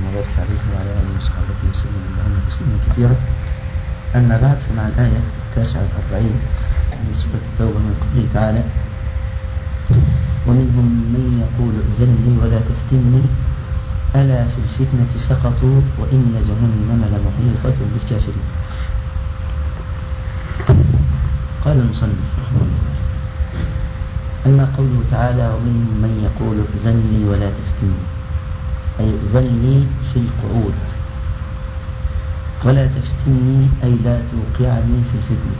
وبارك عليه وعلى آله وصحبه وسلم اللهم تسليما كثيرا أما بعد فمع الآية التاسعة والأربعين من سورة التوبة من قوله تعالى ومنهم من يقول ائذن لي ولا تفتني ألا في الفتنة سقطوا وإن جهنم لمحيطة بالكافرين قال المصنف رحمه الله أما قوله تعالى ومنهم من يقول ائذن لي ولا تفتني أي ائذن لي في القعود ولا تفتني أي لا توقعني في الفتنة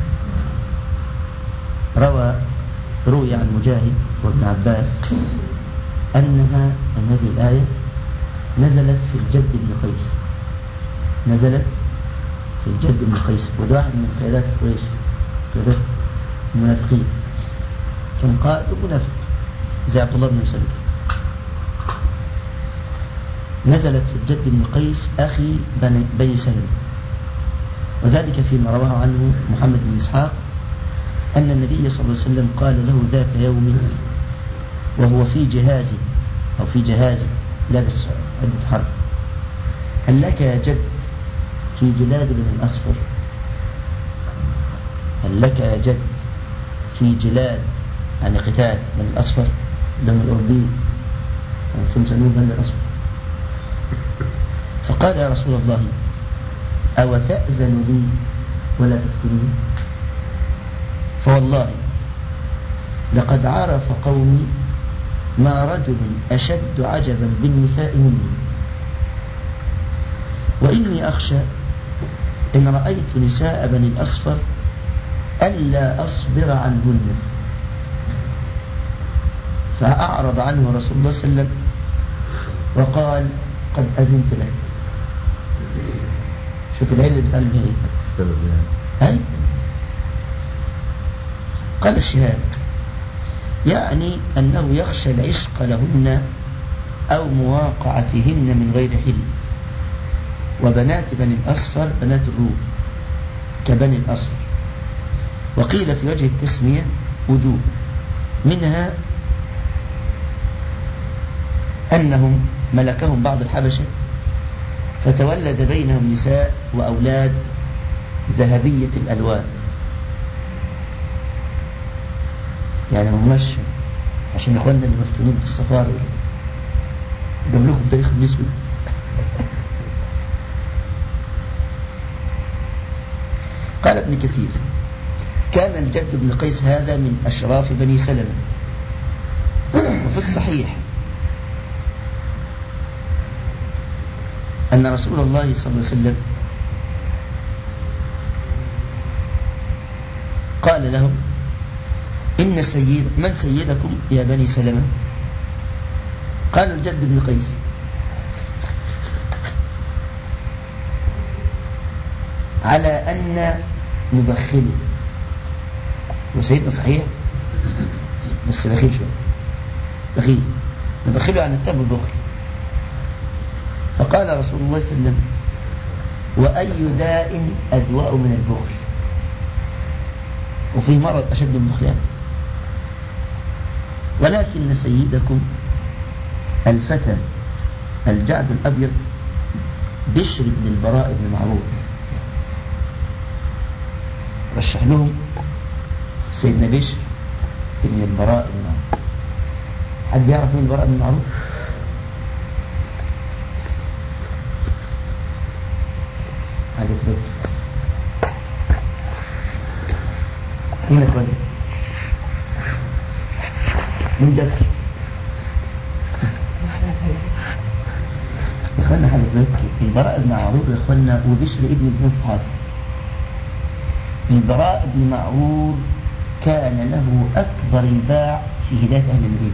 روى روي عن مجاهد وابن عباس أنها أن هذه الآية نزلت في الجد بن قيس نزلت في الجد بن قيس وده واحد من قيادات قريش قيادات المنافقين كان قائد منافق زي عبد الله بن مسعود نزلت في الجد بن قيس أخي بني, بني سلمة وذلك فيما رواه عنه محمد بن إسحاق أن النبي صلى الله عليه وسلم قال له ذات يوم وهو في جهاز أو في جهاز لابس عدة حرب هل لك يا جد في جلاد بن الأصفر هل لك يا جد في جلاد يعني قتال بن الأصفر اللي هم الأوروبيين كانوا في يسمون بن الأصفر فقال يا رسول الله أو تأذن لي ولا تفتني فوالله لقد عرف قومي ما رجل أشد عجبا بالنساء مني وإني أخشى إن رأيت نساء بني الأصفر ألا أصبر عنهن فأعرض عنه رسول الله صلى الله عليه وسلم وقال قد أذنت لك شوف العلة اللي بتعلم ايه السبب يعني هاي قال الشهاب يعني أنه يخشى العشق لهن أو مواقعتهن من غير حل وبنات بني الأصفر بنات الروم كبني الأصفر وقيل في وجه التسمية وجوه منها أنهم ملكهم بعض الحبشة فتولد بينهم نساء وأولاد ذهبية الألوان يعني هماش عشان إخواننا اللي مفتونين بالسفارة جاب لكم تاريخ النسبة قال ابن كثير كان الجد بن قيس هذا من أشراف بني سلمة وفي الصحيح أن رسول الله صلى الله عليه وسلم قال لهم إن سيد من سيدكم يا بني سلمة قالوا الجد بن قيس على أن نبخله وسيدنا صحيح بس بخيل شوية بخيل نبخله عن التاب والبخل فقال رسول الله صلى الله عليه وسلم وأي داء أدواء من البخل وفي مرض أشد من البخلان ولكن سيدكم الفتى الجعد الأبيض بشر بن البراء بن معروف رشح لهم سيدنا بشر بن البراء بن معروف حد يعرف مين البراء بن معروف حاجة تبكي مين اخواني مين ده اخوانا حاجة تبكي البراء بن معروف يا اخوانا وبشر ابن ابن صحابي البراء بن معرور كان له أكبر الباع في هداية أهل المدينة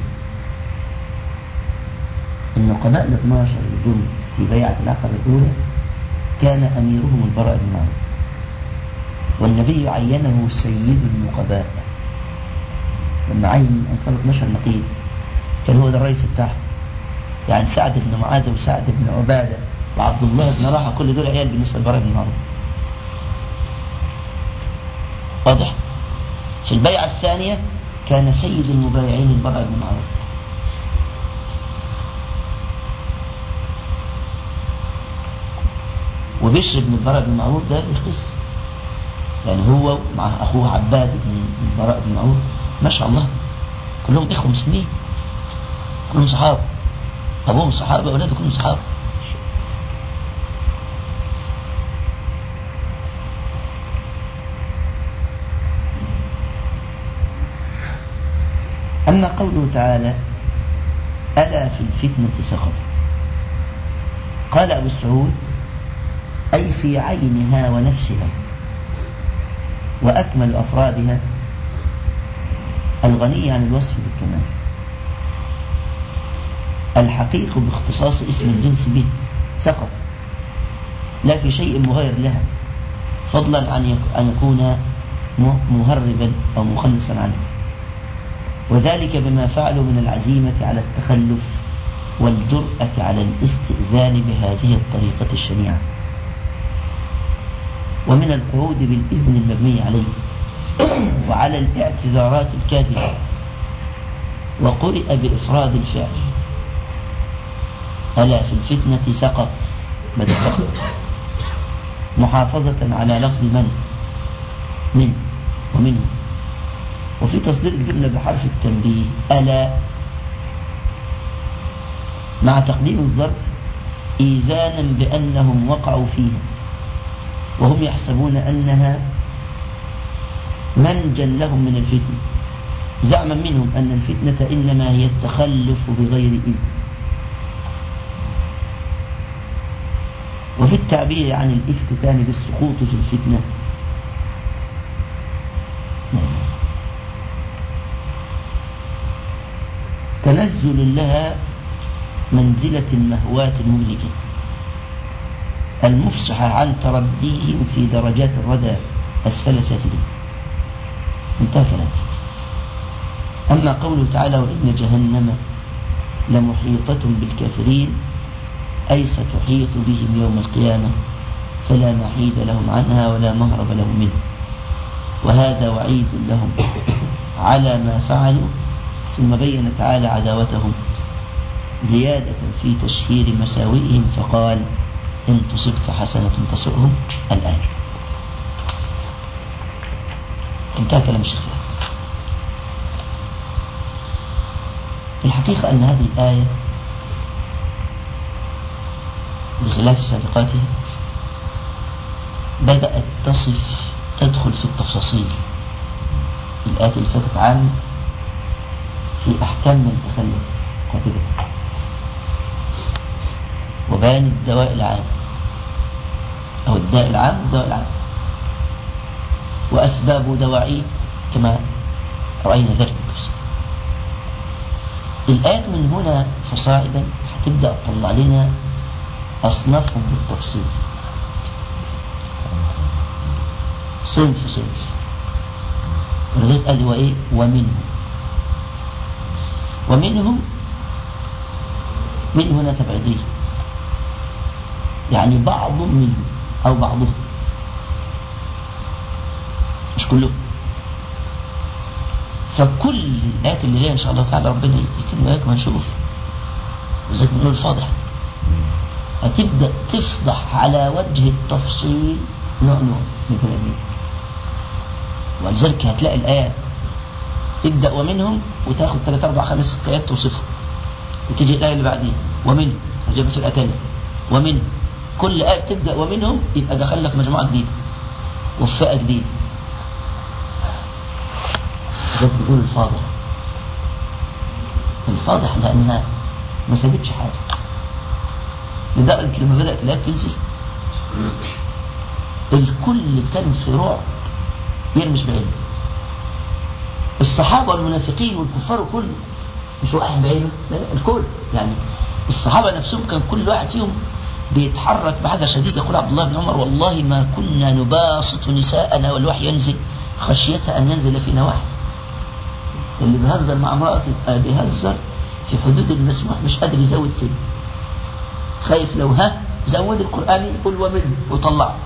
النقباء ال 12 اللي دول في بيعة العقبة الأولى كان أميرهم البراء بن معرور والنبي عينه سيد النقباء لما عين أنصار 12 نقيب كان هو ده الرئيس بتاعهم يعني سعد بن معاذ وسعد بن عبادة وعبد الله بن راحة كل دول عيال بالنسبة للبراء بن معرور واضح في البيعة الثانية كان سيد المبايعين البراء بن معروف وبشر بن البراء بن معروف ده القصة يعني هو مع أخوه عباد بن البراء بن معروف ما شاء الله كلهم إخوة مسلمين كلهم صحابة أبوهم صحابة أولاده كلهم صحابة أما قوله تعالى ألا في الفتنة سقط قال أبو السعود أي في عينها ونفسها وأكمل أفرادها الغني عن الوصف بالكمال الحقيق باختصاص اسم الجنس به سقط لا في شيء مغير لها فضلا عن أن يكون مهربا أو مخلصا عنه وذلك بما فعلوا من العزيمة على التخلف والجرأة على الاستئذان بهذه الطريقة الشنيعة ومن القعود بالإذن المبني عليه وعلى الاعتذارات الكاذبة وقرئ بإفراد الفعل ألا في الفتنة سقط بدأ سقط محافظة على لفظ من من ومنه وفي تصدير الجملة بحرف التنبيه ألا مع تقديم الظرف إيذانا بأنهم وقعوا فيها وهم يحسبون أنها منجا لهم من الفتنة زعما منهم أن الفتنة إنما هي التخلف بغير إذن وفي التعبير عن الافتتان بالسقوط في الفتنة تنزل لها منزلة المهوات المهلكة المفصحة عن ترديهم في درجات الردى أسفل سافلين انتهى كلام أما قوله تعالى وإن جهنم لمحيطة بالكافرين أي ستحيط بهم يوم القيامة فلا محيد لهم عنها ولا مهرب لهم منه وهذا وعيد لهم على ما فعلوا ثم بين تعالى عداوتهم زيادة في تشهير مساوئهم فقال إن تصبك حسنة تسؤهم الآية انتهى كلام الشيخ الحقيقة أن هذه الآية بخلاف سابقاتها بدأت تصف تدخل في التفاصيل الآية اللي فاتت عام في أحكام من تخلف قاطبة وبيان الدواء العام أو الداء العام والدواء العام وأسباب دواعيه كما رأينا ذلك بالتفصيل الآيات من هنا فصاعدا هتبدأ تطلع لنا أصنافهم بالتفصيل صنف صنف ولذلك قال وإيه ومنهم ومنهم من هنا تبعيدية يعني بعض منهم أو بعضهم مش كلهم فكل الآيات اللي جاية إن شاء الله تعالى ربنا يتم وياكم هنشوف وزيك بنقول الفاضح هتبدأ تفضح على وجه التفصيل نوع نوع من كل أمين ولذلك هتلاقي الآيات تبدأ ومنهم وتاخد 3 4 5 6 آيات توصفهم وتيجي الآية اللي بعديها ومنهم وجابت في الآية الثانية ومنهم كل آية بتبدأ ومنهم يبقى دخلنا في مجموعة جديدة وفئة جديدة ده بيقول الفاضح الفاضح لأنها ما سابتش حاجة لدرجة لما بدأت الآيات تنزل الكل كان في رعب يرمش بعينه الصحابة والمنافقين والكفار كله مش واحد بعينه لا الكل يعني الصحابة نفسهم كان كل واحد فيهم بيتحرك بحذر شديد يقول عبد الله بن عمر والله ما كنا نباسط نساءنا والوحي ينزل خشية أن ينزل فينا وحي اللي بيهزر مع امرأته يبقى بيهزر في حدود المسموح مش قادر يزود سن خايف لو ها زود القرآن يقول ومنه وطلعه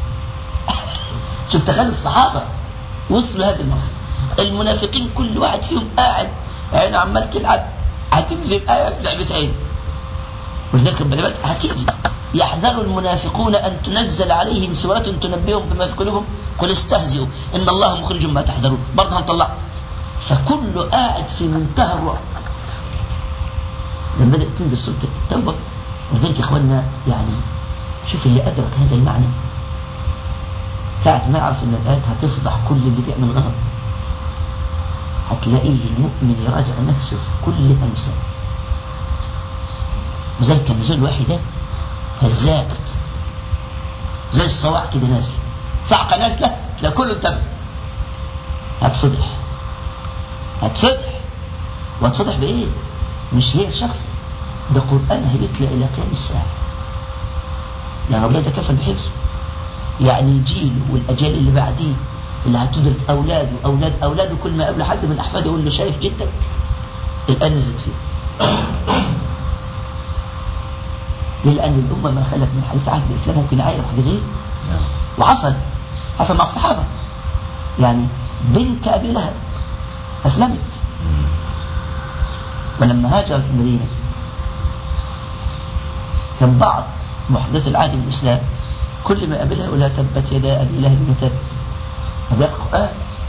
شوف تخيل الصحابة وصلوا هذه المرحلة المنافقين كل واحد فيهم قاعد عينه عمال تلعب هتنزل آية في لعبة عين ولذلك البلبات هتيجي يحذر المنافقون أن تنزل عليهم سورة تنبئهم بما في قلوبهم قل استهزئوا إن الله مخرج ما تحذرون برضه هنطلع فكله قاعد في منتهى الرعب لما بدأت تنزل سورة التوبة ولذلك يا إخواننا يعني شوف اللي أدرك هذا المعنى ساعة ما يعرف أن الآيات هتفضح كل اللي بيعمل غلط هتلاقيه المؤمن يراجع نفسه في كل همسة وذلك النزول الواحد ده هزاكت زي الصواع كده نازل صعقة نازلة لا كله انتبه هتفضح هتفضح وهتفضح بإيه مش هي الشخص ده قرآن هيتلى إلى قيام الساعة يعني ربنا تكفل بحفظه يعني الجيل والأجيال اللي بعديه اللي هتدرك أولاده أولاد أولاده كل ما قبل حد من أحفاده يقول له شايف جدك الآن نزلت فيه ليه لأن الأمة ما خلت من حديث عهد الإسلام ممكن يعاير واحد غير وحصل حصل مع الصحابة يعني بنت أبي لهب أسلمت ولما هاجرت المدينة كان بعض محدث العهد بالإسلام كل ما قابلها يقول لها تبت يدا أبي لهب وتب أبي القرآن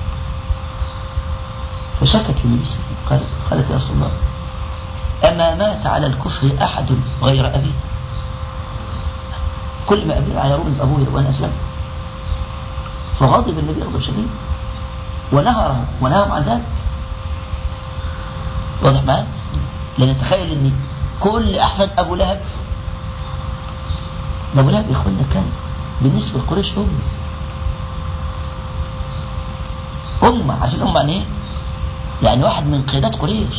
فشكت للنبي صلى الله عليه وسلم قالت, قالت يا رسول الله أما مات على الكفر أحد غير أبي كل ما قابلها يرون بأبوه وأنا أسلم فغضب النبي غضب شديد ونهرهم ونهاهم عن ذلك واضح معايا لأن تخيل أن كل أحفاد أبو لهب أبو لهب يا إخوانا كان بالنسبة لقريش أمة أمة عشان أمة يعني إيه؟ يعني واحد من قيادات قريش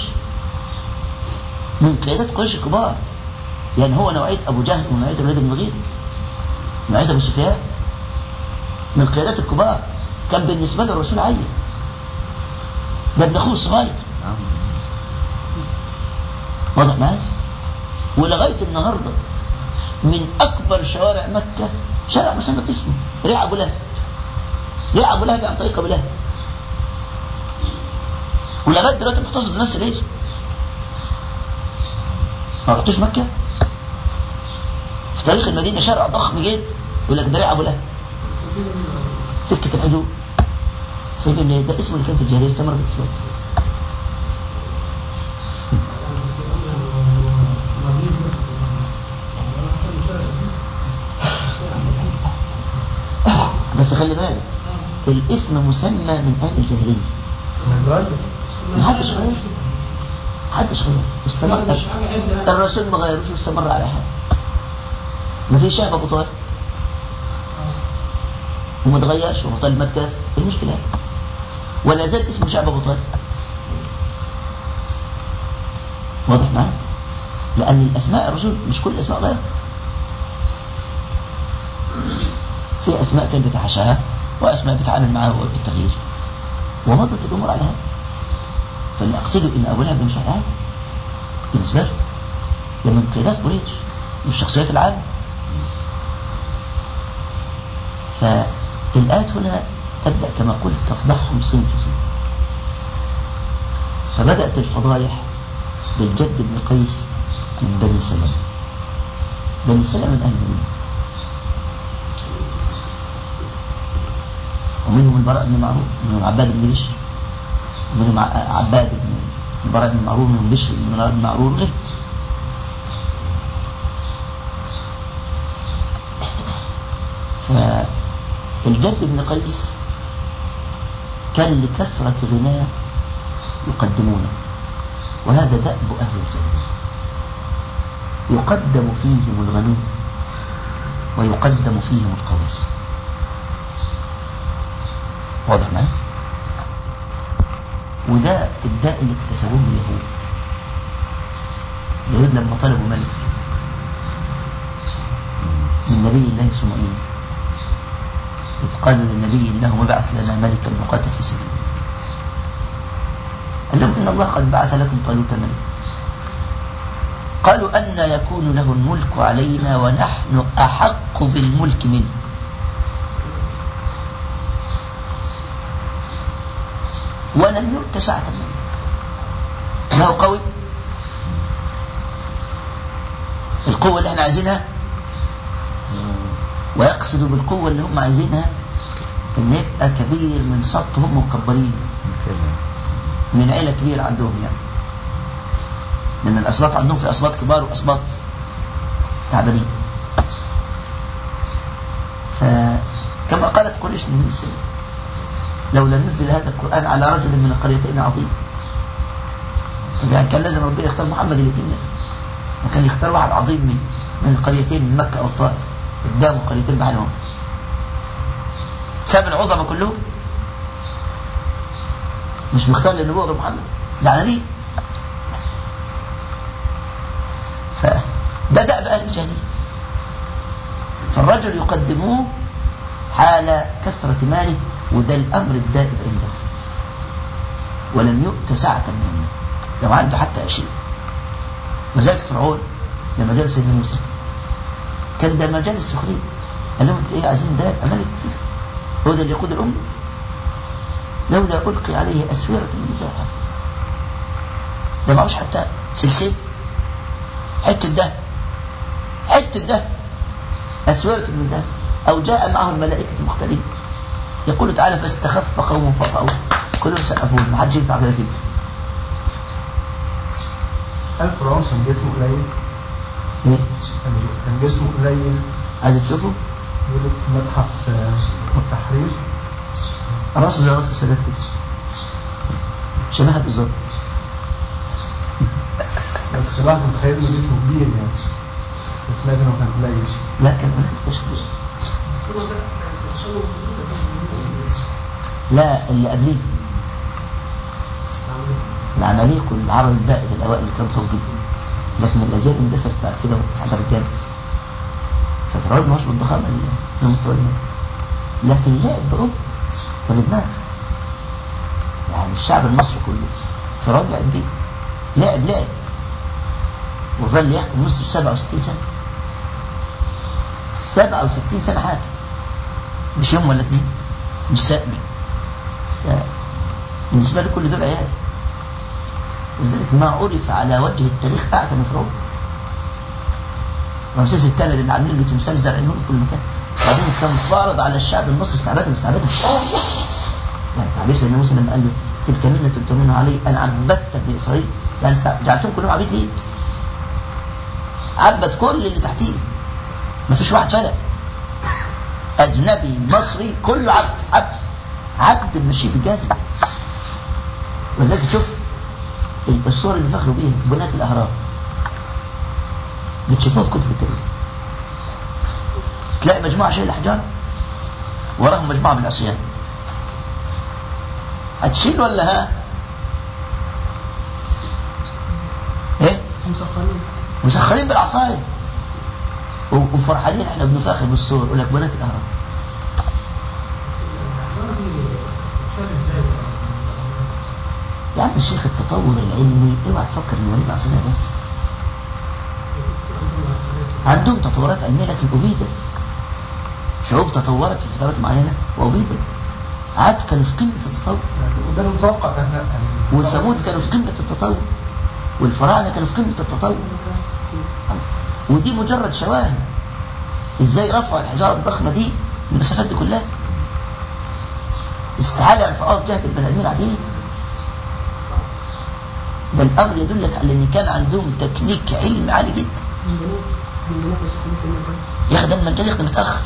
من قيادات قريش الكبار يعني هو نوعية أبو جهل ونوعية الوليد بن المغيرة نوعية أبو سفيان من قيادات الكبار كان بالنسبة له الرسول عيل ده ابن أخوه الصغير واضح معايا ولغاية النهاردة من أكبر شوارع مكة شارع مسمى اسمه ريع أبو لهب ريع أبو لهب عن طريق أبو لهب ولغاية دلوقتي محتفظ بنفس الاسم ما رحتوش مكة في تاريخ المدينة شارع ضخم جدا يقول لك ده ريع أبو لهب سكة الحدود سيب ان ده اسمه اللي كان في الجاهلية استمر في الإسلام بس خلي بالك الاسم مسمى من اهل الجاهليه ما حدش غير حدش غير استمر الرسول ما غيروش واستمر على حاله ما في شعب ابو طالب وما تغيرش وابو طالب مات كافر ايه المشكله ولا زال اسمه شعب ابو طالب واضح معايا لان الاسماء الرسول مش كل الاسماء غير في أسماء كان بتحشاها وأسماء بتعامل معها بالتغيير ومضت الأمور على هذا فاللي أقصده إن أبو لهب مش على هذا بالنسبة له لمن قيادات قريش والشخصيات العامة فالآيات هنا تبدأ كما قلت تفضحهم صنف صنف فبدأت الفضايح بالجد بن قيس من بني سلمة بني سلمة من أهل المدينة ومنهم البراء بن معروف ومنهم عباد بن بشر ومنهم عباد بن البراء بن معروف ومنهم بشر بن معروف غير فالجد بن قيس كان لكثرة غناه يقدمونه وهذا دأب أهل الجنة يقدم فيهم الغني ويقدم فيهم القوي واضح معايا وده الداء اللي اكتسبوه اليهود اليهود لما طلبوا ملك من نبي الله سمعين إذ قالوا للنبي الله مبعث لنا ملكا نقاتل في سبيل قال لهم إن الله قد بعث لكم طالوت ملكا قالوا أن يكون له الملك علينا ونحن أحق بالملك منه ولم يؤت سعة منه له قوي القوة اللي احنا عايزينها ويقصدوا بالقوة اللي هم عايزينها ان يبقى كبير من سبط هم مكبرين من عيلة كبيرة عندهم يعني لأن الأسباط عندهم في أسباط كبار وأسباط تعبانين فكما قالت قريش من السنة لولا نزل هذا القرآن على رجل من القريتين عظيم طب يعني كان لازم ربنا يختار محمد الاثنين وكان يختار واحد عظيم من من القريتين من مكة أو الطائف قدامه قريتين بحالهم ساب العظمة كلهم مش مختار للنبوة غير محمد زعلانين فده دأب أهل الجاهلية فالرجل يقدموه حال كثرة ماله وده الأمر الدائب عنده ولم يؤت ساعة من المال لو عنده حتى عشرين وذلك فرعون لما جلس سيدنا موسى كان ده مجال السخرية قال لهم انت ايه عايزين ده يبقى ملك فيه هو ده اللي يقود الأمة لولا ألقي عليه أسورة من ذهب ده معهوش حتى سلسلة حتة ده حتة ده أسورة من ذهب أو جاء معه الملائكة المختلفين يقول تعالى فاستخف قوم فطعوا كلهم سقفون ما حدش ينفع كده كده هل فرعون كان جسمه قليل؟ ايه كان- كان جسمه قليل عايز تشوفه يقول لك في متحف آه، التحرير راسه زي راس السادات كده شبهها بالظبط بس الواحد متخيل انه جسمه كبير يعني بس سمعت انه كان قليل لا كان هناك تشبيه لا اللي قبليه العماليق والعرب البائد الاوائل اللي كانوا طول جدا لكن الاجيال اندثرت بعد كده وحضر الرجال ففرعون مش بالضخامه اللي المصريين لكن لعب بأوروبا كان دماغ يعني الشعب المصري كله فرعون لعب بيه لعب لعب وظل يحكم مصر 67 سنه 67 سنه حاكم مش يوم ولا اتنين مش سائل بالنسبه له كل دول عيال ولذلك ما عرف على وجه التاريخ اعتى من فرعون رمسيس الثاني اللي عاملين له تمثال زارعينه في كل مكان بعدين كان فارض على الشعب المصري استعبادا استعبادا يعني تعبير سيدنا موسى لما قال له تلك منة تؤتمن علي انا عبدت ابن اسرائيل يعني استع- جعلتهم كلهم عبيد ليه عبد كل اللي تحتيه ما فيش واحد فلت اجنبي مصري كله عبد عبد عبد ماشي بجازم ولذلك تشوف الصور اللي فخروا بيها بناة الاهرام بتشوفوها في كتب التاريخ تلاقي مجموعة شايلة حجارة وراهم مجموعة من العصيان هتشيل ولا ها؟ ايه؟ مسخنين مسخرين بالعصاية و- وفرحانين احنا بنفاخر بالصور يقول لك بنات الاهرام يا عم الشيخ التطور العلمي اوعى تفكر ان وليد عصرية بس عندهم تطورات علمية لكن أبيدت شعوب تطورت في فترات معينة وأبيدت عاد كانوا في قمة التطور وده المتوقع احنا يعني وثمود كانوا في قمة التطور والفراعنة كانوا في قمة التطور ودي مجرد شواهد ازاي رفعوا الحجارة الضخمة دي المسافات دي كلها استحالة يرفعوها بجهة البني آدمين العاديين ده الأمر يدلك على إن كان عندهم تكنيك علمي عالي جدا من بنات من بنات الخمس المجال يخدم المجال يخدم متأخر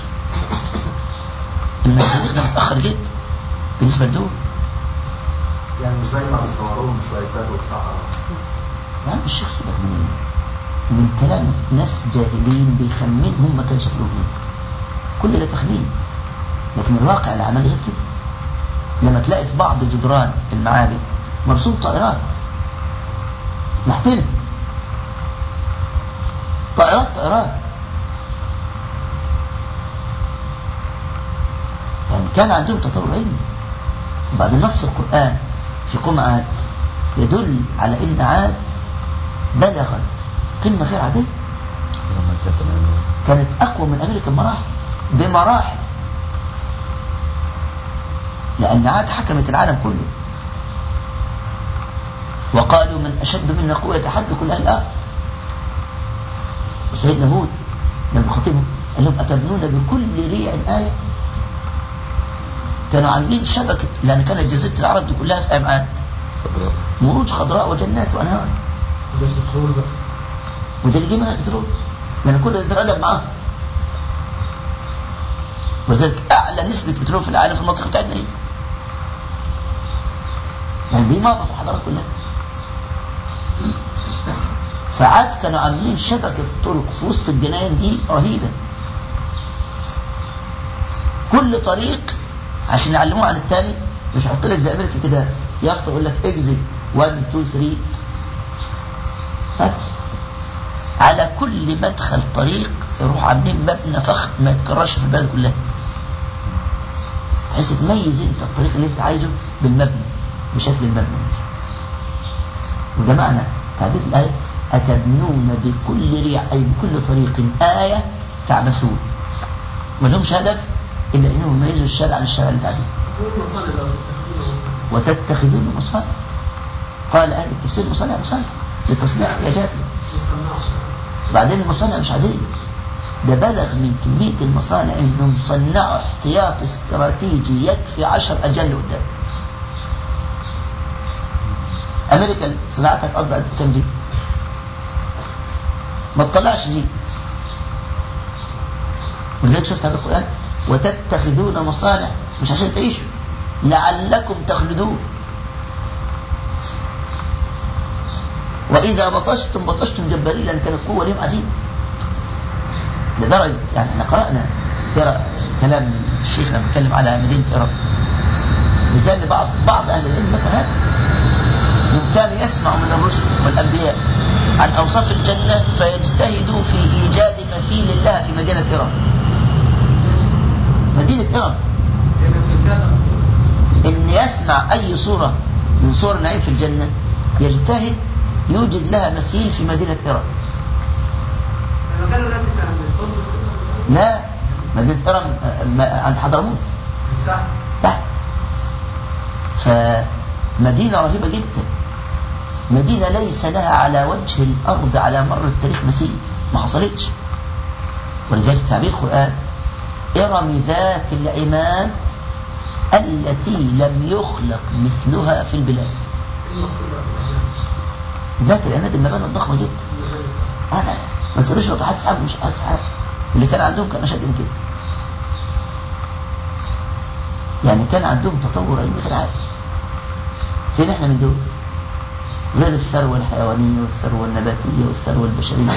المجال يخدم متأخر جدا بالنسبة لدول يعني مش زي ما بيصوروهم شوية بدو في صحراء يا عم الشيخ سيبك من من كلام ناس جاهلين بيخمن هم كان شكلهم ايه كل ده تخمين لكن الواقع العملي غير كده لما تلاقي في بعض جدران المعابد مرسوم طائرات محتل طائرات طائرات يعني كان عندهم تطور علمي وبعد نص القرآن في قوم عاد يدل على ان عاد بلغت قمة غير عادية كانت أقوى من أمريكا بمراحل بمراحل لأن عاد حكمت العالم كله وقالوا من أشد منا قوة يتحدى كل أهل الأرض وسيدنا هود لما خطيبهم قال لهم أتبنون بكل ريع آية كانوا عاملين شبكة لأن كانت جزيرة العرب دي كلها في أبعاد خضراء مروج خضراء وجنات وأنهار وده البترول بقى وده اللي جه منها البترول لأن كل ده اتردم معاهم ولذلك أعلى نسبة بترول في العالم في المنطقة بتاعتنا دي يعني دي ماضى في الحضارات كلها فعاد كانوا عاملين شبكة طرق في وسط الجناين دي رهيبة كل طريق عشان يعلموه عن التاني مش يحط لك زي امريكا كده يافطه يقول لك اكزit 1 2 3 ها؟ على كل مدخل طريق يروح عاملين مبنى فخم ما يتكررش في البلد كلها بحيث تميز انت الطريق اللي انت عايزه بالمبنى بشكل المبنى وده معنى تعبير الآية أتبنون بكل ريع أي بكل طريق آية تعبثون ما لهمش هدف إلا إنهم يميزوا الشارع عن الشارع اللي تعبيه المصانع لو تتخذونه وتتخذون مصانع قال أهل التفسير مصانع مصانع لتصنيع احتياجاتهم يصنعوا بعدين المصانع مش عادية ده بلغ من كمية المصانع انهم صنعوا احتياط استراتيجي يكفي عشر اجيال لقدام امريكا صناعتها تقضي قد كام جيل ما تطلعش جيل ولذلك شفت هذا القرآن وتتخذون مصانع مش عشان تعيشوا لعلكم تخلدون وإذا بطشتم بطشتم جبارين لأن كانت قوة لهم عجيب لدرجة يعني احنا قرأنا ترى كلام الشيخ لما اتكلم على مدينة إيران لذلك بعض بعض أهل العلم ذكر هذا إنه كان يسمع من الرسل والأنبياء عن أوصاف الجنة فيجتهدوا في إيجاد مثيل لها في مدينة إيران مدينة إيران إن يسمع أي صورة من صور النعيم في الجنة يجتهد يوجد لها مثيل في مدينة إيران لما كانوا نبي عن الفندق لا مدينة إيران آه، ما- عند حضرموت صح تحت فمدينة رهيبة جدا مدينة ليس لها على وجه الأرض على مر التاريخ مثيل ما حصلتش ولذلك تعبير القرآن إرم ذات العماد التي لم يخلق مثلها في البلاد ذات العماد المباني الضخمة جدا آه لا ما تقولوش ناطحات سحاب مش ناطحات سحاب اللي كان عندهم كان أشد من كده يعني كان عندهم تطور علمي غير عادي فين احنا من دول غير الثروة الحيوانية والثروة النباتية والثروة البشرية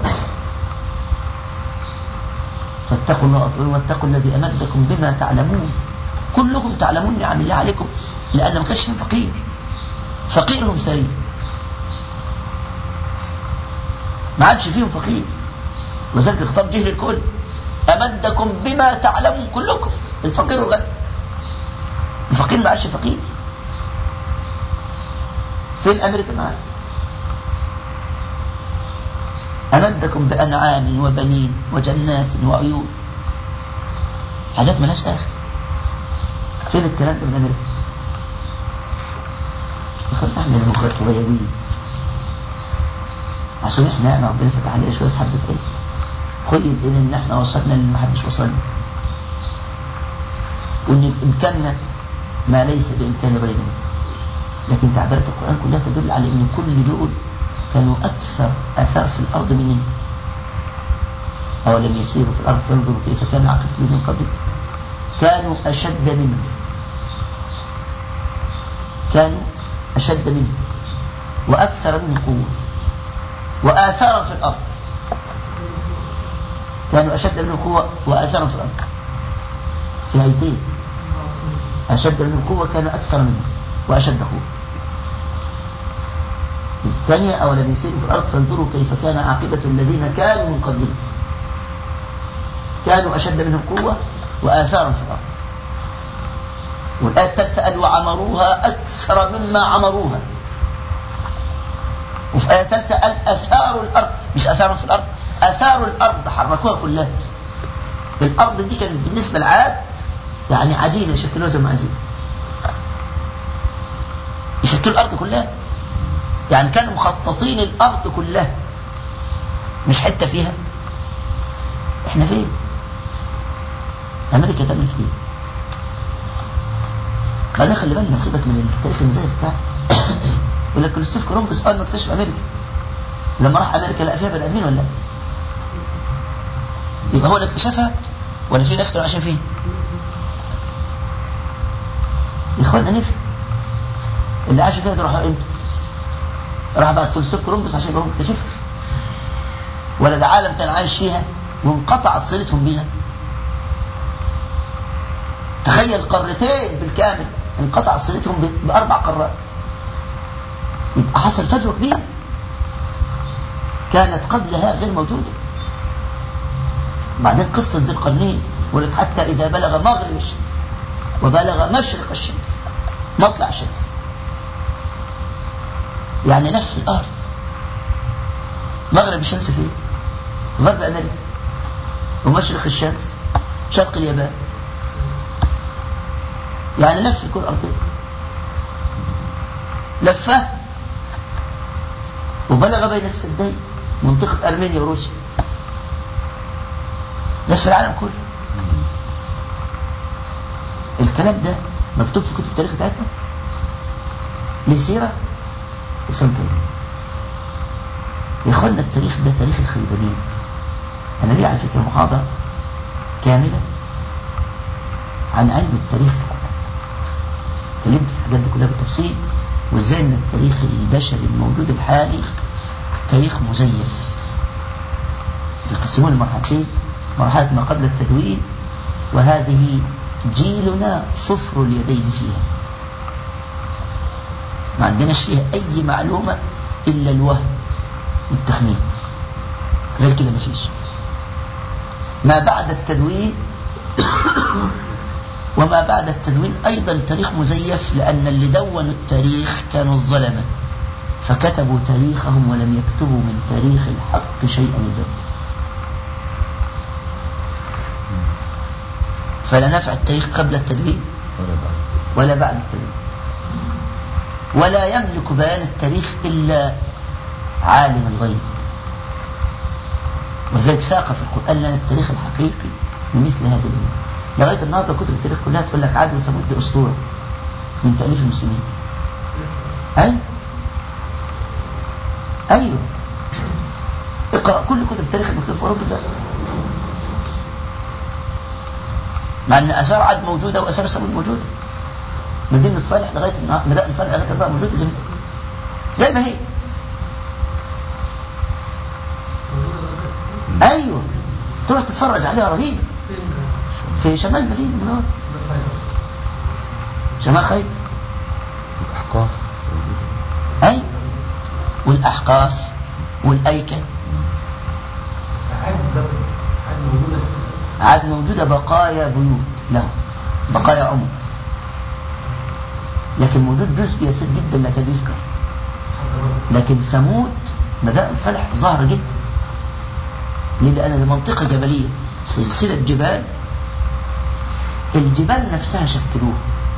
فاتقوا الله أطيعون واتقوا الذي أمدكم بما تعلمون كلكم تعلمون نعم الله عليكم لأن ما كانش فيهم فقير فقيرهم ثري ما عادش فيهم فقير وذلك الخطاب جه للكل أمدكم بما تعلمون كلكم الفقير والغني الفقير ما عادش فقير فين أمريكا معانا أمدكم بأنعام وبنين وجنات وعيون حاجات ملهاش آخر فين الكلام ده من أمريكا خلينا احنا المخرج صغيرين عشان احنا يعني ربنا فتح علينا شوية حبة علم خيل إلى إن احنا وصلنا اللي محدش وصلنا وإن بإمكاننا ما ليس بإمكان غيرنا لكن تعبيرات القرآن كلها تدل على أن كل دول كانوا أكثر أثار في الأرض مننا أولم يسيروا في الأرض فانظروا كيف كان عاقبة الذين من قبل كانوا أشد منهم كانوا أشد منهم وأكثر منهم قوة وآثارا في الأرض كانوا أشد منهم قوة وآثارا في الأرض في هيتين أشد منهم قوة كان أكثر منهم وأشد قوة الثانية أولم يسيروا في الأرض فانظروا كيف كان عاقبة الذين كانوا من قبلهم كانوا أشد منهم قوة وآثارا في الأرض والآية الثالثة قال وعمروها أكثر مما عمروها وفي آية ثالثة قال أثاروا الأرض مش أثاروا في الأرض أثاروا الأرض حركوها كلها الأرض دي كانت بالنسبة للعاد يعني عجينة يشكلوها زي ما عايزين يشكلوا الأرض كلها يعني كانوا مخططين الأرض كلها مش حتة فيها احنا فين امريكا تعمل ايه بعدين خلي بالنا سيبك من التاريخ المزيف بتاعه يقول لك كريستوف كولومبوس اول ما اكتشف امريكا لما راح امريكا لقى فيها بني ادمين ولا لا يبقى هو اللي اكتشفها ولا في ناس كانوا عايشين فيه يا اخوانا نفهم اللي عاشوا فيها دول راحوا امتى راح بعد كريستوف كولومبوس عشان يبقى هو مكتشفها ولا ده عالم كان عايش فيها وانقطعت صلتهم بينا تخيل قارتين بالكامل انقطع صلتهم ب- بأربع قارات يبقى حصل فجوة كبيرة كانت قبلها غير موجودة بعدين قصة ذي القرنين يقول لك حتى إذا بلغ مغرب الشمس وبلغ مشرق الشمس مطلع الشمس يعني نفس الأرض مغرب الشمس فين؟ غرب أمريكا ومشرق الشمس شرق اليابان يعني لف الكرة الأرضية لفه وبلغ بين السدين منطقة أرمينيا وروسيا لف العالم كله الكلام ده مكتوب في كتب التاريخ بتاعتنا ليه سيرة وسنتين يا اخوانا التاريخ ده تاريخ الخيبانين انا ليه على فكرة محاضرة كاملة عن علم التاريخ في القرآن اتكلمت في الحاجات دي كلها بالتفصيل وازاي ان التاريخ البشري الموجود الحالي تاريخ مزيف يقسمون المرحلتين مرحلة ما قبل التدوين وهذه جيلنا صفر اليدين فيها ما عندناش فيها أي معلومة إلا الوهم والتخمين غير كده مفيش ما بعد التدوين وما بعد التدوين أيضا تاريخ مزيف لأن اللي دونوا التاريخ كانوا الظلمة فكتبوا تاريخهم ولم يكتبوا من تاريخ الحق شيئا البتة فلا نفع التاريخ قبل التدوين ولا بعد ولا بعد التدوين ولا يملك بيان التاريخ إلا عالم الغيب ولذلك ساق في القرآن لنا التاريخ الحقيقي لمثل هذه الأمور لغاية النهاردة كتب التاريخ كلها تقول لك عاد وثمود دي أسطورة من تأليف المسلمين أي أيوه اقرأ كل كتب التاريخ المكتوب في أوروبا ده مع أن آثار عاد موجودة وآثار ثمود موجودة مدينة صالح لغاية النهاردة مدينة صالح لغاية النهاردة موجودة زي ما زي ما هي أيوه تروح تتفرج عليها رهيبة في شمال المدينة المنورة شمال خير الأحقاف أي والأحقاف والأيكة عاد موجودة بقايا بيوت له بقايا عمر لكن موجود جزء يسير جدا لا يكاد يذكر لكن ثمود مدائن صالح ظاهرة جدا ليه؟ لأن منطقة جبلية سلسلة جبال الجبال نفسها شكلوها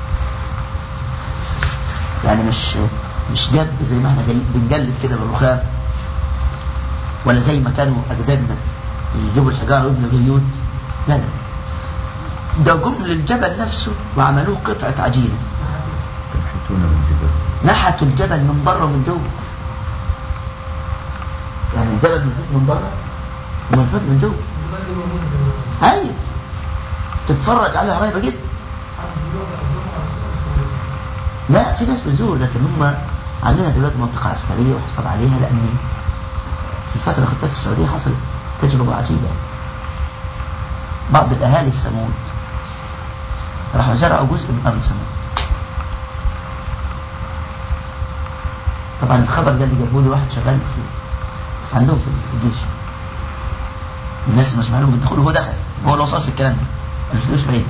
يعني مش مش جب زي ما احنا جل- بنجلد كده بالرخام ولا زي ما كانوا أجدادنا يجيبوا الحجارة ويبنوا بيوت لا لا ده جم للجبل نفسه وعملوه قطعة عجينة تنحتون بالجبل نحتوا الجبل من بره ومن جوه يعني الجبل منحوت من بره ومنحوت من جوه ايوه تتفرج عليها قريبه جدا لا في ناس بتزور لكن هم عندنا دلوقتي منطقه عسكريه وحصل عليها لان في الفتره اللي خدتها في السعوديه حصلت تجربه عجيبه بعض الاهالي في ثمود راحوا زرعوا جزء من ارض ثمود طبعا الخبر ده اللي جابوه لي واحد شغال في عندهم في الجيش الناس اللي مسموح لهم بالدخول وهو دخل هو اللي وصف لي الكلام ده ما شفتوش بعيد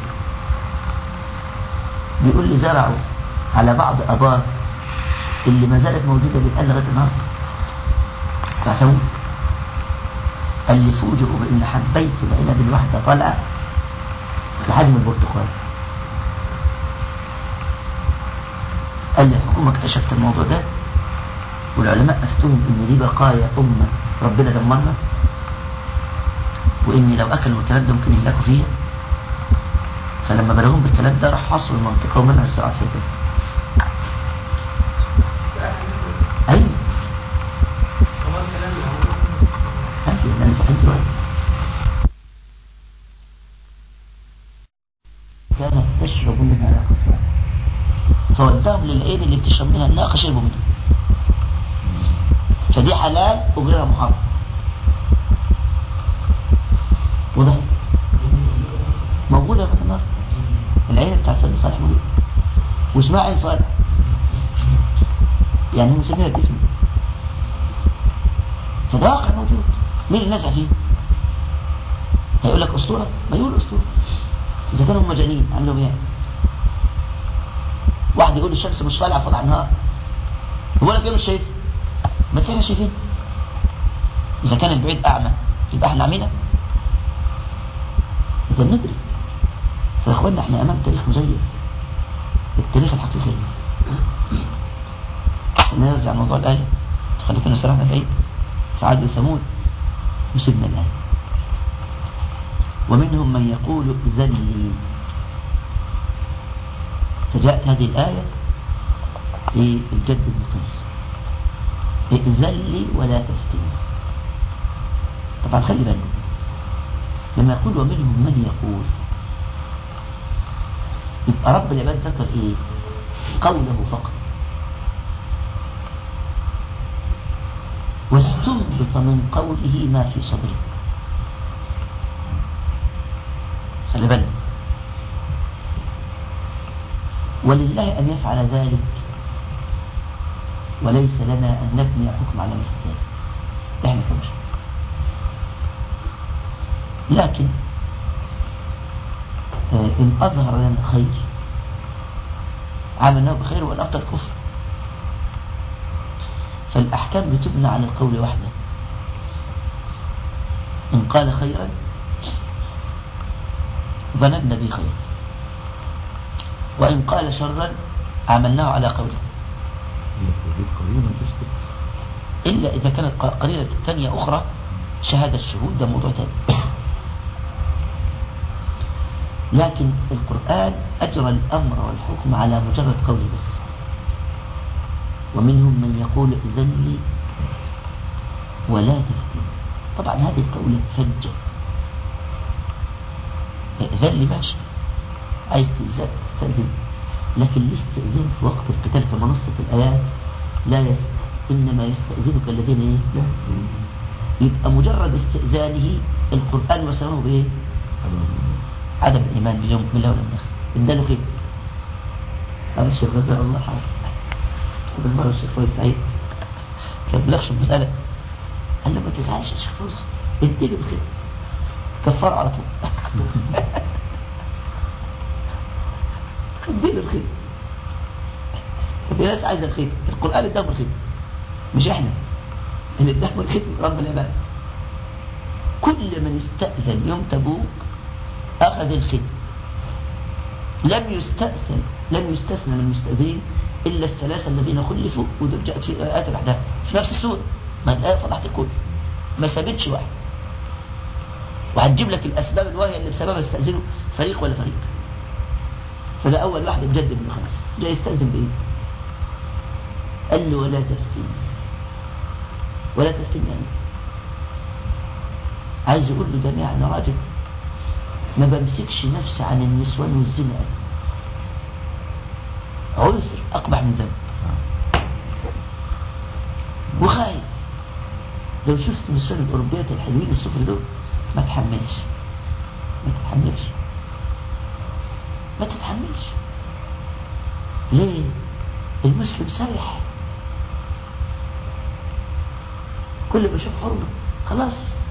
بيقول لي زرعوا على بعض ابار اللي ما زالت موجوده للان لغايه النهارده بتاع ثمود قال لي فوجئوا بان حبيت العنب الواحده طالعه في حجم البرتقال قال لي الحكومه اكتشفت الموضوع ده والعلماء افتوهم ان دي بقايا امه ربنا دمرنا وان لو اكلوا الكلام ده ممكن يهلكوا فيها فلما بلغهم بالكلام ده راح حصل المنطقة ومنها الزراعة فيها كده أيوه هو الكلام اللي هو أيوه لأن في حديث واحد كانت تشرب منها ناقة سواء فوداهم للعين اللي بتشرب منها الناقة شربوا منها فدي حلال وغيرها محرم واضح موجودة في النار العين بتاعت سيدنا صالح موجودة واسمها عين صالح يعني هو مسميها باسمه فده واقع موجود مين اللي نزع فيه هيقول لك اسطوره ما يقول اسطوره اذا كانوا مجانين عندهم ايه واحد يقول الشمس مش طالعه فوق النهار هو لك ايه مش شايف بس احنا شايفين اذا كان البعيد اعمى يبقى احنا عمينا اذا ندري فيا اخوانا احنا امام تاريخ مزيف التاريخ الحقيقي نرجع لموضوع الآية خليتنا سرحنا بعيد فعاد وثمود وسيبنا الآية ومنهم من يقول ذلي فجاءت هذه الآية في الجد بن قيس ائذلي ولا تفتني طبعا خلي بالك لما يقول ومنهم من يقول يبقى رب العباد ذكر ايه قوله فقط واستنبط من قوله ما في صدره خلي بالك ولله أن يفعل ذلك وليس لنا أن نبني حكم على مثله احنا كبشر لكن آه، إن أظهر لنا خير عملناه بخير وإن أبطل كفر فالأحكام بتبنى على القول وحده إن قال خيرا ظننا به خير وإن قال شرا عملناه على قوله يجيب قرينة تثبت إلا إذا كانت ق- قرينة الثانية أخرى شهادة الشهود ده موضوع ثاني لكن القرآن أجرى الأمر والحكم على مجرد قوله بس ومنهم من يقول ائذن لي ولا تفتن طبعا هذه القولة فجة ائذن لي ماشي عايز تستأذن تستأذن لكن الاستئذان في وقت القتال كما نص في الآيات لا يست إنما يستأذنك الذين إيه؟ يبقى مجرد استئذانه القرآن وسماه بإيه؟ عدم الإيمان باليوم بالله واليوم الآخر اداله خير أبو الشيخ غزال الله يرحمه قبل مرة الشيخ فوز سعيد كان بلغش المسألة قال له ما تزعلش يا شيخ فوز اديله الخير كفر على طول اديله الخير ففي ناس عايزة الخير القرآن اداهم الخير مش احنا اللي اداهم الخير رب العباد كل من استأذن يوم تبوك أخذ الخير لم يستأثن لم يستثنى من المستأذنين إلا الثلاثة الذين خلفوا ودول جاءت في آيات الأحداث في نفس السورة ما الآية فضحت الكل ما سابتش واحد وهتجيب لك الأسباب الواهية اللي بسببها استأذنوا فريق ولا فريق فده أول واحد بجد بن خمس جاي يستأذن بإيه قال له ولا تفتن ولا تفتن يعني عايز يقول له ده يعني راجل ما بمسكش نفسي عن النسوان والزنا عذر أقبح من ذنب وخايف لو شفت النسوان الأوروبيات الحلوين الصفر دول ما تحملش ما تتحملش ما تتحملش ليه المسلم سرح كل ما يشوف حرمة خلاص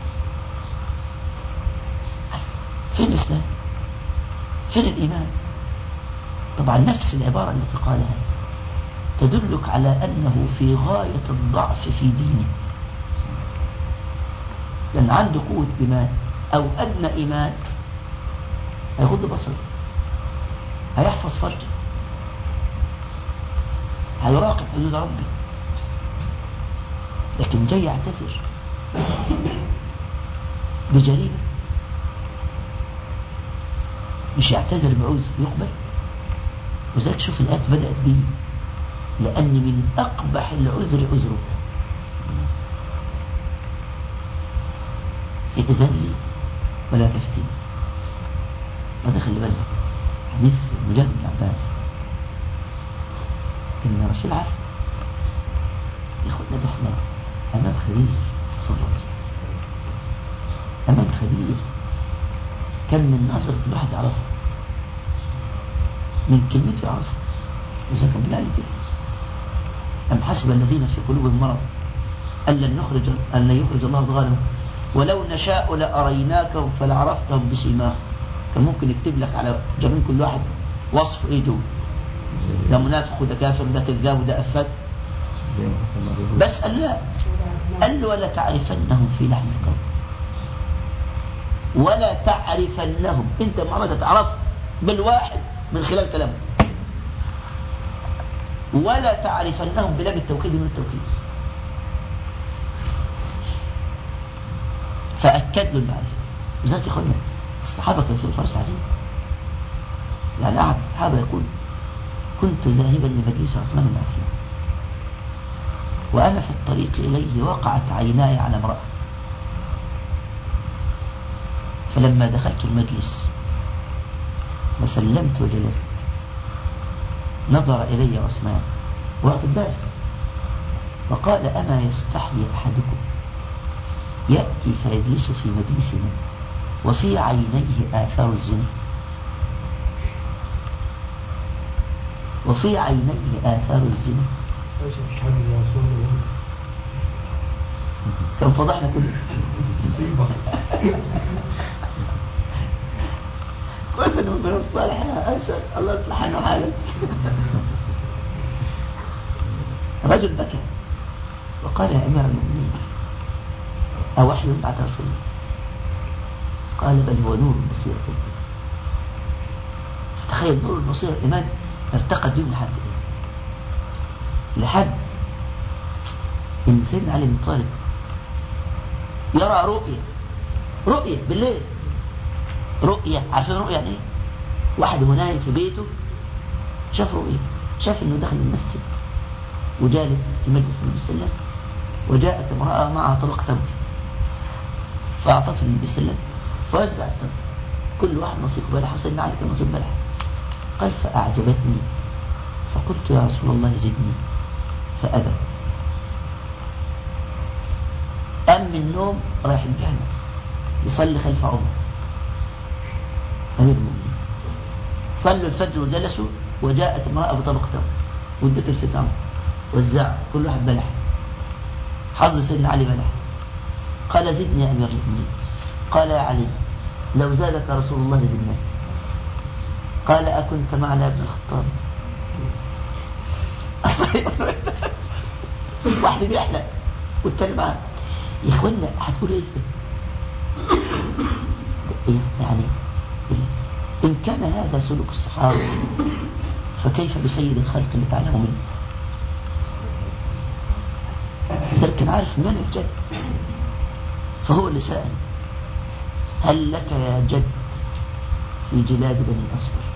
فين الإسلام فين الإيمان طبعا نفس العبارة التي قالها تدلك على أنه في غاية الضعف في دينه لأن عنده قوة إيمان أو أدنى إيمان هيغض بصره هيحفظ فرجه هيراقب حدود ربه لكن جاي يعتذر بجريمة مش يعتذر بعذر يقبل وذلك شوف الآيات بدأت به لأن من أقبح العذر عذره ائذن لي ولا تفتني هذا خلي بالك حديث مجاهد بن عباس ان الرسول عارف يا اخوانا ده احنا امام خبير صلى الله عليه وسلم امام خبير كم من نظرة الواحد يعرفها من كلمته يعرفها وإذا كان بالله كده أم حسب الذين في قلوبهم مرض أن لن نخرج أن لن يخرج الله أضغانهم ولو نشاء لأريناكهم فلعرفتهم بسيماهم كان ممكن يكتب لك على جبين كل واحد وصف ايه جوه ده منافق وده كافر وده كذاب وده افاك زي ما حصل مع اليهود بس قال لا قال له ولا تعرفنهم في لحم القول ولا تعرفنهم انت محمد تعرف بالواحد من خلال كلامه ولا تعرفنهم بلام التوكيد من التوكيد فأكد له المعرفة لذلك يا اخوانا الصحابة كان في الفرس عجيب يعني أحد الصحابة يقول كنت ذاهبا لمجلس عثمان بن عفان وأنا في الطريق إليه وقعت عيناي على امرأة فلما دخلت المجلس وسلمت وجلست نظر إلي عثمان وقت الدرس وقال أما يستحي أحدكم يأتي فيجلس في مجلسنا وفي عينيه آثار الزنا وفي عينيه آثار الزنا كان فضحنا كله كويس انه من الصالح يا اسد الله يصلح عنه حالك رجل بكى وقال يا امير المؤمنين اوحي بعد رسول الله قال بل هو نور البصيرة فتخيل نور البصيرة الإيمان ارتقت بهم لحد إيه؟ لحد إن سيدنا علي بن طالب يرى رؤية رؤية بالليل رؤية عارفين رؤية يعني ايه؟ واحد هو نايم في بيته شاف رؤية شاف انه دخل المسجد وجالس في مجلس النبي صلى الله عليه وسلم وجاءت امرأة معها طبق تمر فأعطته النبي صلى الله عليه وسلم فوزع التمر كل واحد نصيب بلح وسيدنا علي كان نصيب بلح قال فأعجبتني فقلت يا رسول الله زدني فأبى قام من النوم رايح الجامع يصلي خلف عمر أمير المؤمنين صلوا الفجر وجلسوا وجاءت امرأة بطبق تمر وادته لسيدنا عمر وزع كل واحد بلح حظ سيدنا علي بلح قال زدني يا أمير المؤمنين قال يا علي لو زادك رسول الله زدناك قال أكنت معنا ابن الخطاب واحد بيحلق والتاني معاه يا اخوانا هتقول ايه إيه؟ يعني إيه؟ ان كان هذا سلوك الصحابه فكيف بسيد الخلق اللي تعلموا منه لذلك كان عارف من الجد فهو اللي سأل هل لك يا جد في جلاد بني الأصفر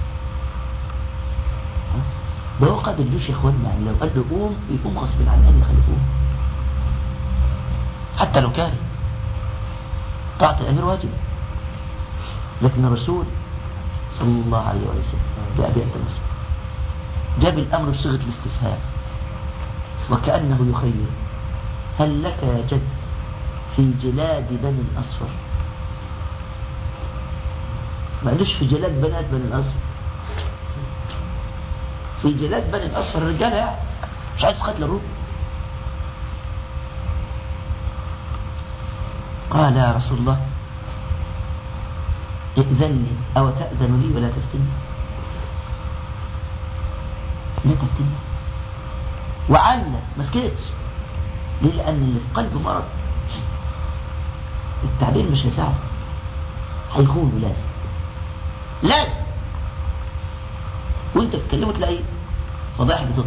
ها؟ ده هو قادر الجيوش يا اخوانا يعني لو قال له قوم يقوم غصب عن اهل يخلفوه حتى لو كان طاعة الأمير واجب لكن الرسول صلى الله عليه وسلم بأبي أنت الرسول جاب الأمر بصيغة الاستفهام وكأنه يخير هل لك يا جد في جلاد بني الأصفر ما قالوش في جلاد بنات بني الأصفر في جلاد بني الأصفر الرجالة يعني مش عايز قتل الروح قال يا رسول الله ائذن لي أو تأذن لي ولا تفتني لا تفتني وعلق ما سكتش ليه لأن اللي في قلبه مرض التعبير مش هيساعد هيخونه لازم لازم وانت بتكلمه تلاقي فضائح بتطلع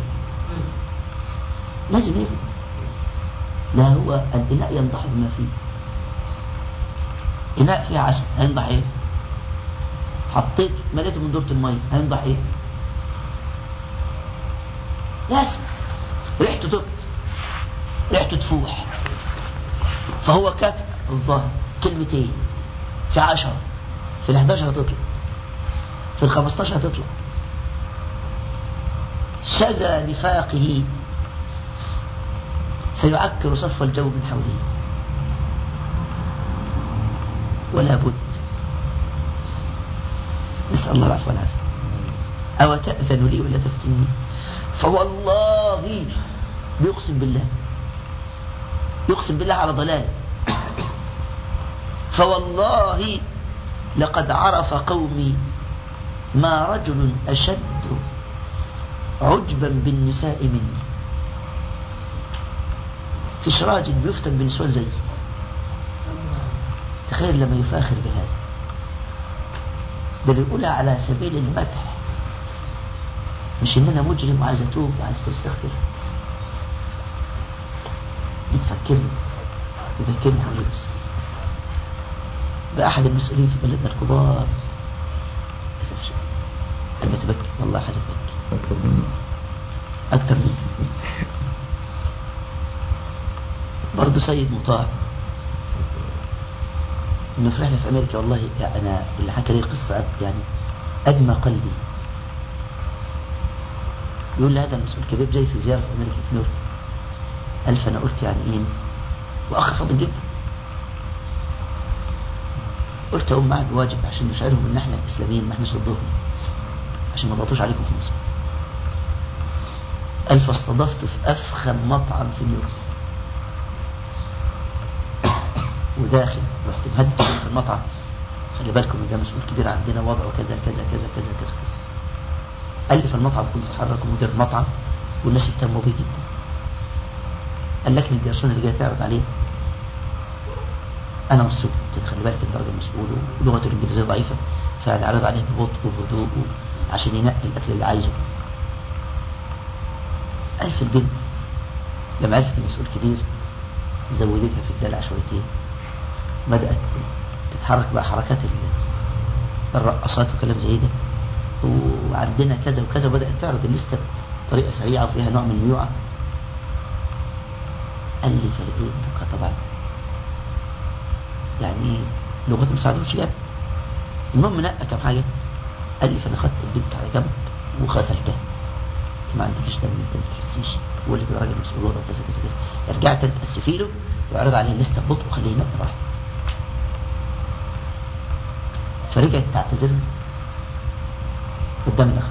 لازم يغلب لا هو الإناء ينضح بما فيه إناء فيه عسل هينضح ايه حطيت مليته من دورة المية هينضح ايه لازم ريحته تطلع ريحته تفوح فهو كاتب الظاهر كلمتين في عشرة في الحداشر هتطلع في الخمستاشر هتطلع شذا نفاقه سيعكر صف الجو من حوله ولا بد نسأل الله العفو والعافية أو تأذن لي ولا تفتني فوالله بيقسم بالله يقسم بالله على ضلال فوالله لقد عرف قومي ما رجل أشد عجبا بالنساء مني فيش راجل بيفتن بنسوان زي تخيل لما يفاخر بهذا ده بيقولها على سبيل المدح مش ان انا مجرم وعايز اتوب وعايز تستغفر دي تفكرني تذكرني حبيبي بس بأحد المسؤولين في بلدنا الكبار للأسف شيء حاجة تبكي والله حاجة تبكي أكتر منه أكتر منه برضه سيد مطاع انه في رحله في امريكا والله يعني انا اللي حكى لي القصه أب- يعني ادمى قلبي يقول لي هذا المسؤول كبير جاي في زياره في امريكا في نيويورك قال فانا قلت يعني ايه واخ فاضل جدا قلت اقوم معاه بواجب عشان نشعرهم ان احنا اسلاميين ما احناش ضدهم عشان ما يضغطوش عليكم في مصر قال فاستضفت في افخم مطعم في نيويورك وداخل رحت مهدد في المطعم خلي بالكم ان ده مسؤول كبير عندنا وضعه كذا كذا كذا كذا كذا كذا قال لي في المطعم كله اتحرك مدير المطعم والناس اهتموا بيه جدا قال لك الجرسون اللي جاي تعرض عليه انا والسوق قلت له خلي بالك الدرجه المسؤول ولغته الانجليزيه ضعيفه فهنعرض عليه ببطء وبهدوء عشان ينقي الاكل اللي عايزه ألف البنت لما عرفت المسؤول كبير زودتها في الدلع شويتين بدأت تتحرك بقى حركات ال- الرقصات وكلام زي ده وعندنا كذا وكذا وبدأت تعرض الليستة بطريقة سريعة وفيها نوع من الميوعة قال لي فلقيت بكى طبعا يعني لغته مساعدة مش جاب المهم نقى كم حاجة قال لي فأنا خدت البنت على جنب وغسلتها انت ما عندكش دم انت ما بتحسيش واللي كده راجل مسؤول وضع كذا كذا كذا رجعت تأسفي له وعرض عليه الليسته ببطء وخليه ينقي براحته فرجعت تعتذر له قدام الاخ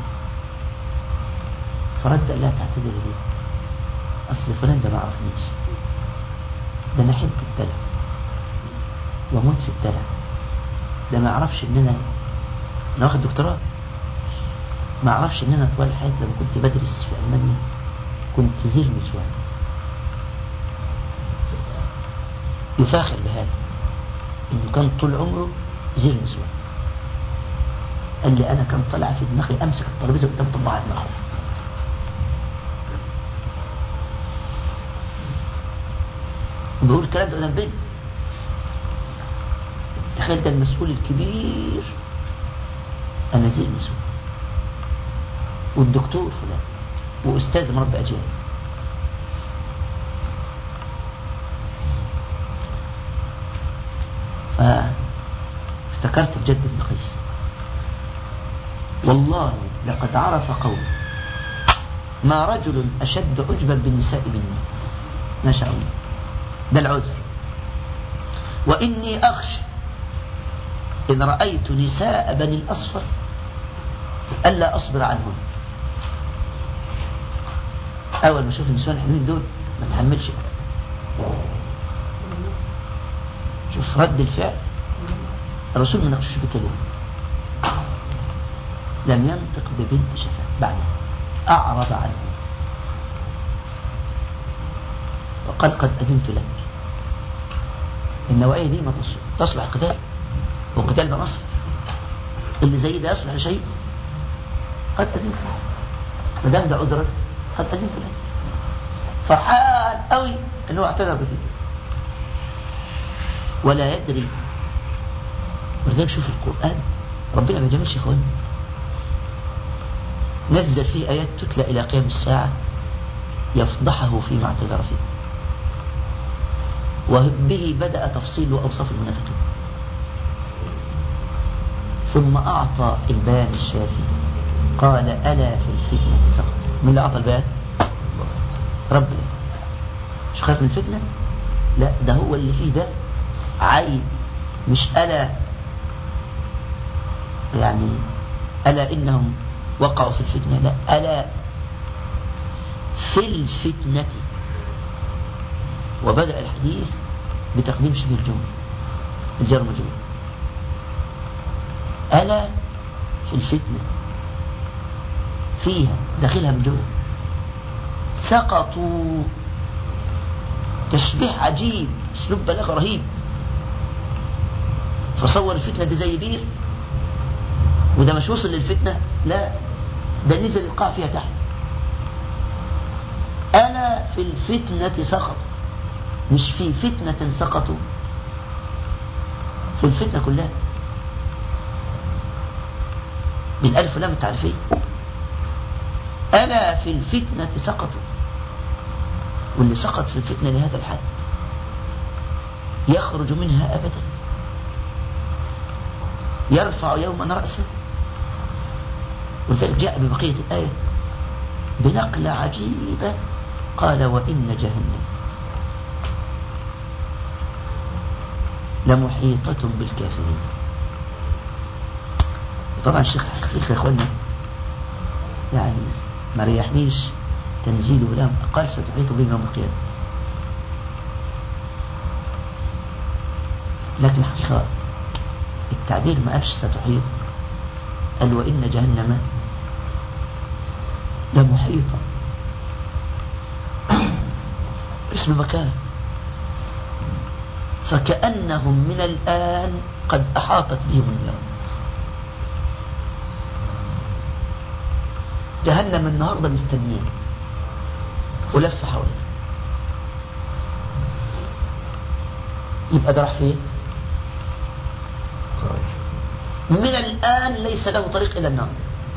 فرد قال لها تعتذر ليه اصل فلان ده ما عرفنيش ده انا احب الدلع واموت في الدلع ده ما يعرفش ان انا انا واخد دكتوراه ما اعرفش ان انا طوال حياتي لما كنت بدرس في المانيا كنت زير نسوان يفاخر بهذا انه كان طول عمره زير نسوان قال لي انا كان طالع في دماغي امسك الترابيزه قدام طباعه دماغه بقول الكلام ده قدام بنت تخيل ده المسؤول الكبير انا زير نسوان والدكتور فلان واستاذ مربي اجيال فافتكرت الجد بن قيس والله لقد عرف قوم ما رجل أشد عجبا بالنساء مني ما شاء الله ده العذر وإني أخشى إن رأيت نساء بني الأصفر ألا أصبر عنهم أول ما أشوف النسوان الحلوين دول ما تحملش شوف رد الفعل الرسول ما ناقشوش بكلمة لم ينطق ببنت شفاء بعدها أعرض عنه وقال قد أذنت لك النوعية دي ما تصلح تصلح قتال وقتال بنصر اللي زي ده يصلح لشيء قد أذنت لك ما دام ده عذرك قد أذنت لك فرحان قوي انه اعتذر بكده ولا يدري ولذلك شوف القرآن ربنا ما بيجاملش يا اخوان نزل فيه آيات تتلى إلى قيام الساعة يفضحه فيما اعتذر فيه وبه بدأ تفصيل أوصاف المنافقين ثم أعطى البيان الشافي قال ألا في الفتنة سقط من اللي أعطى البيان ربنا مش خايف من الفتنة لا ده هو اللي فيه ده عيب مش ألا يعني ألا إنهم وقعوا في الفتنة لا ألا في الفتنة وبدأ الحديث بتقديم شبه الجمل الجر مجرور ألا في الفتنة فيها داخلها من جوه سقطوا تشبيه عجيب اسلوب بلاغه رهيب فصور الفتنه دي زي بير وده مش وصل للفتنه لا ده نزل القاع فيها تحت الا في الفتنه سقط مش في فتنه سقطوا في الفتنه كلها بالالف لام التعريفيه ألا في الفتنة سقطوا واللي سقط في الفتنة لهذا الحد يخرج منها أبدا يرفع يوما رأسه ولذلك جاء ببقية الآية بنقلة عجيبة قال وإن جهنم لمحيطة بالكافرين طبعا الشيخ حقيقة يا اخوانا يعني ما ريحنيش تنزيله لهم قال ستحيط بهم يوم القيامة لكن الحقيقة التعبير ما قالش ستحيط قال وإن جهنم لمحيطة اسم مكان فكأنهم من الآن قد أحاطت بهم النار جهنم النهاردة مستنيين ولف حواليه يبقى ده راح فين من الآن ليس له طريق إلى النار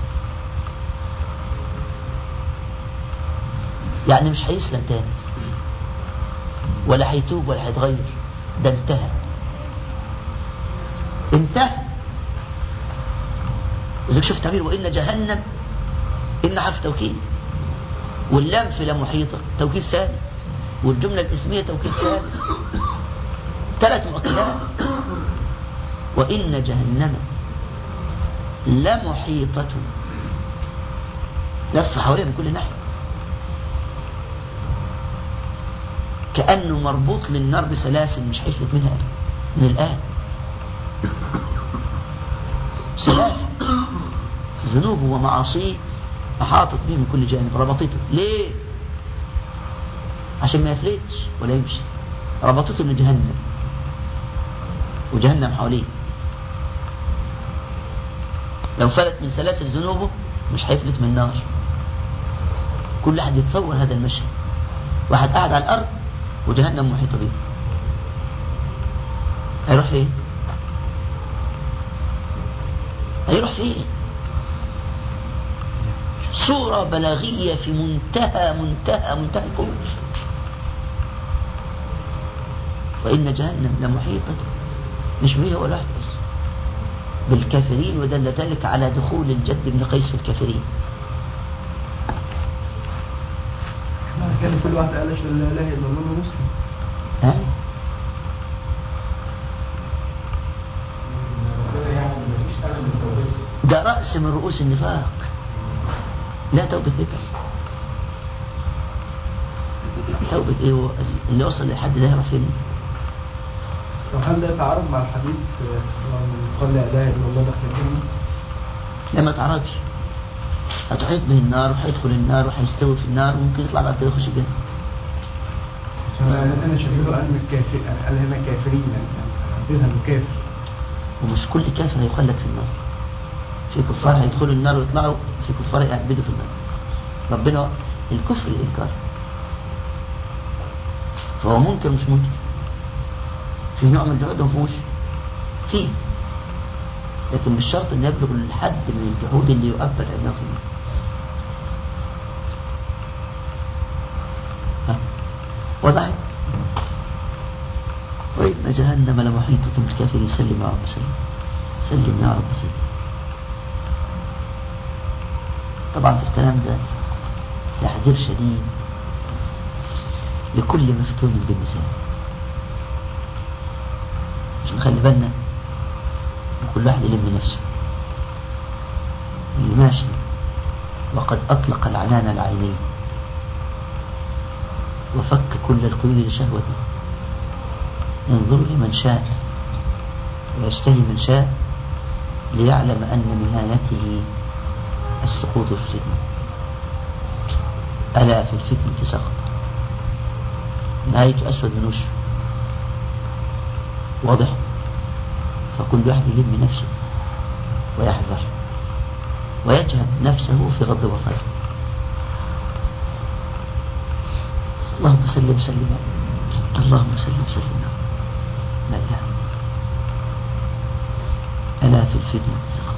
يعني مش هيسلم تاني ولا هيتوب ولا هيتغير ده انتهى انتهى إذا شفت تعبير وإن جهنم إن حرف توكيد واللام في لمحيطة توكيد ثاني والجملة الاسمية توكيد ثالث ثلاث مؤكدات وإن جهنم لمحيطة لف حواليها من كل ناحية كأنه مربوط للنار بسلاسل مش هيفلت منها أبدا من الآن سلاسل ذنوبه ومعاصيه أحاطت به من كل جانب ربطته ليه عشان ما يفلتش ولا يمشي ربطته لجهنم وجهنم حواليه لو فلت من سلاسل ذنوبه مش هيفلت من النار كل واحد يتصور هذا المشهد واحد قاعد على الأرض وجهنم محيطة به هيروح فين هيروح فين صورة بلاغية في منتهى منتهى منتهى القوة وإن جهنم لمحيطة مش به ولا واحد بس بالكافرين ودل ذلك على دخول الجد بن قيس في الكافرين كان كل واحد قال اشهد ان لا اله الا الله مسلم ها؟ ده رأس من رؤوس النفاق لا توبة ذكر توبة ايه هو اللي وصل للحد ده يعرف فين طب هل ده يتعارض مع الحديث آه، من قال لا اله الا الله دخل الجنه؟ لا ما تعرضش هتحيط به النار وهيدخل النار وهيستوي في النار وممكن يطلع بعد كده يخش الجنة انا انا شبهه ان الكافر قال هنا كافرين يعني حددها انه كافر ومش كل كافر هيخلد في النار في كفار هيدخلوا النار ويطلعوا في كفار يعبدوا في النار ربنا الكفر الإنكار فهو منكر مش منكر في نوع من الجهاد ما فيهوش فيه لكن مش شرط ان يبلغ الحد من الجحود اللي يؤبد عندنا في النار ها وضحت وإن جهنم لمحيطة بالكافرين سلم يا رب سلم سلم يا رب سلم طبعا في الكلام ده تحذير شديد لكل مفتون بالنساء مش نخلي بالنا وكل واحد يلم نفسه اللي ماشي وقد أطلق العنان العينين وفك كل القيود لشهوته ينظر لمن شاء ويشتهي من شاء ليعلم أن نهايته السقوط في الفتنة ألا في الفتنة سقط نهايته أسود من وشه واضح فكل واحد يلم نفسه ويحذر ويجهد نفسه في غض بصره اللهم سلم سلم اللهم سلم سلم لا إله إلا الله ألا في الفتنة سقط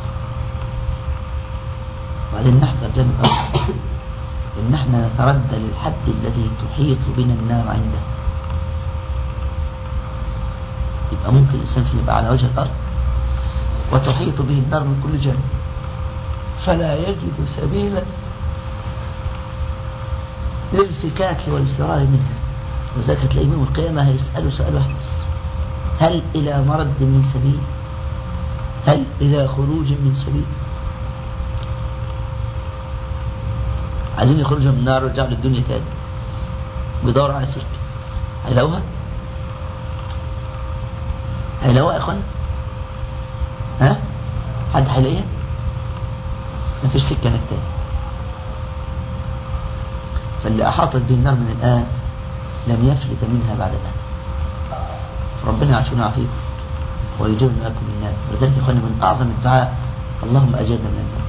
وبعدين نحذر جانب آخر إن احنا نتردى للحد الذي تحيط بنا النار عنده يبقى ممكن الإنسان فيه يبقى على وجه الأرض وتحيط به النار من كل جانب فلا يجد سبيلا للفكاك والفرار منها وذلك تلاقيه يوم القيامة هيسأله سؤال واحد بس هل إلى مرد من سبيل هل إلى خروج من سبيل عايزين يخرجوا من النار ويرجعوا للدنيا تاني بيدوروا على سكة هيلاقوها هيلاقوها يا اخوانا ها حد هيلاقيها مفيش سكة هناك تاني فاللي أحاطت به النار من الآن لن يفلت منها بعد الآن ربنا يعافينا ويعافيكم ويجيرنا وإياكم من النار ولذلك يا اخوانا من أعظم الدعاء اللهم أجرنا من النار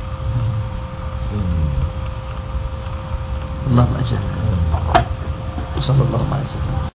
اللهم أجرنا وصلى الله على سيدنا